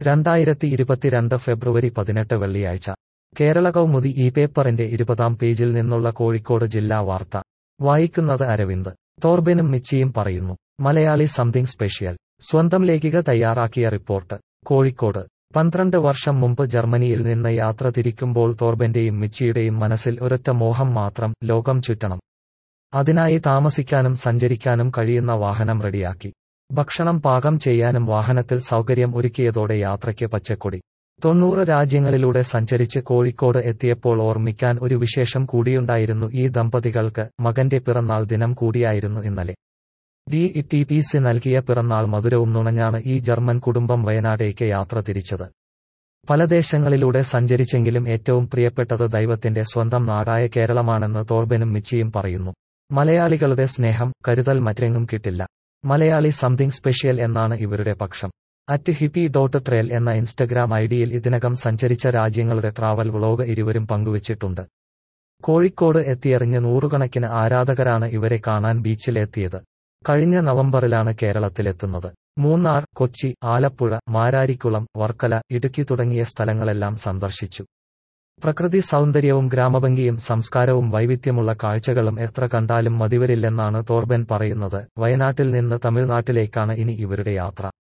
രണ്ടായിരത്തി ഇരുപത്തിരണ്ട് ഫെബ്രുവരി പതിനെട്ട് വെള്ളിയാഴ്ച കേരള കൗമുദി ഈ പേപ്പറിന്റെ ഇരുപതാം പേജിൽ നിന്നുള്ള കോഴിക്കോട് ജില്ലാ വാർത്ത വായിക്കുന്നത് അരവിന്ദ് തോർബെനും മിച്ചിയും പറയുന്നു മലയാളി സംതിങ് സ്പെഷ്യൽ സ്വന്തം ലേഖിക തയ്യാറാക്കിയ റിപ്പോർട്ട് കോഴിക്കോട് പന്ത്രണ്ട് വർഷം മുമ്പ് ജർമ്മനിയിൽ നിന്ന് യാത്ര തിരിക്കുമ്പോൾ തോർബന്റെയും മിച്ചിയുടെയും മനസ്സിൽ ഒരൊറ്റ മോഹം മാത്രം ലോകം ചുറ്റണം അതിനായി താമസിക്കാനും സഞ്ചരിക്കാനും കഴിയുന്ന വാഹനം റെഡിയാക്കി ഭക്ഷണം പാകം ചെയ്യാനും വാഹനത്തിൽ സൗകര്യം ഒരുക്കിയതോടെ യാത്രയ്ക്ക് പച്ചക്കൊടി തൊണ്ണൂറ് രാജ്യങ്ങളിലൂടെ സഞ്ചരിച്ച് കോഴിക്കോട് എത്തിയപ്പോൾ ഓർമ്മിക്കാൻ ഒരു വിശേഷം കൂടിയുണ്ടായിരുന്നു ഈ ദമ്പതികൾക്ക് മകന്റെ പിറന്നാൾ ദിനം കൂടിയായിരുന്നു ഇന്നലെ ഡി ടി പി സി നൽകിയ പിറന്നാൾ മധുരവും നുണഞ്ഞാണ് ഈ ജർമ്മൻ കുടുംബം വയനാടേക്ക് യാത്ര തിരിച്ചത് പല ദേശങ്ങളിലൂടെ സഞ്ചരിച്ചെങ്കിലും ഏറ്റവും പ്രിയപ്പെട്ടത് ദൈവത്തിന്റെ സ്വന്തം നാടായ കേരളമാണെന്ന് തോർബനും മിച്ചിയും പറയുന്നു മലയാളികളുടെ സ്നേഹം കരുതൽ മറ്റെങ്ങും കിട്ടില്ല മലയാളി സംതിങ് സ്പെഷ്യൽ എന്നാണ് ഇവരുടെ പക്ഷം അറ്റ് ഹിപ്പി ഡോട്ട് ട്രെയിൽ എന്ന ഇൻസ്റ്റഗ്രാം ഐഡിയിൽ ഇതിനകം സഞ്ചരിച്ച രാജ്യങ്ങളുടെ ട്രാവൽ വ്ളോഗ് ഇരുവരും പങ്കുവച്ചിട്ടുണ്ട് കോഴിക്കോട് എത്തിയറിഞ്ഞ് നൂറുകണക്കിന് ആരാധകരാണ് ഇവരെ കാണാൻ ബീച്ചിൽ എത്തിയത് കഴിഞ്ഞ നവംബറിലാണ് കേരളത്തിലെത്തുന്നത് മൂന്നാർ കൊച്ചി ആലപ്പുഴ മാരാരിക്കുളം വർക്കല ഇടുക്കി തുടങ്ങിയ സ്ഥലങ്ങളെല്ലാം സന്ദർശിച്ചു പ്രകൃതി സൗന്ദര്യവും ഗ്രാമഭംഗിയും സംസ്കാരവും വൈവിധ്യമുള്ള കാഴ്ചകളും എത്ര കണ്ടാലും മതിവരില്ലെന്നാണ് തോർബൻ പറയുന്നത് വയനാട്ടിൽ നിന്ന് തമിഴ്നാട്ടിലേക്കാണ് ഇനി ഇവരുടെ യാത്ര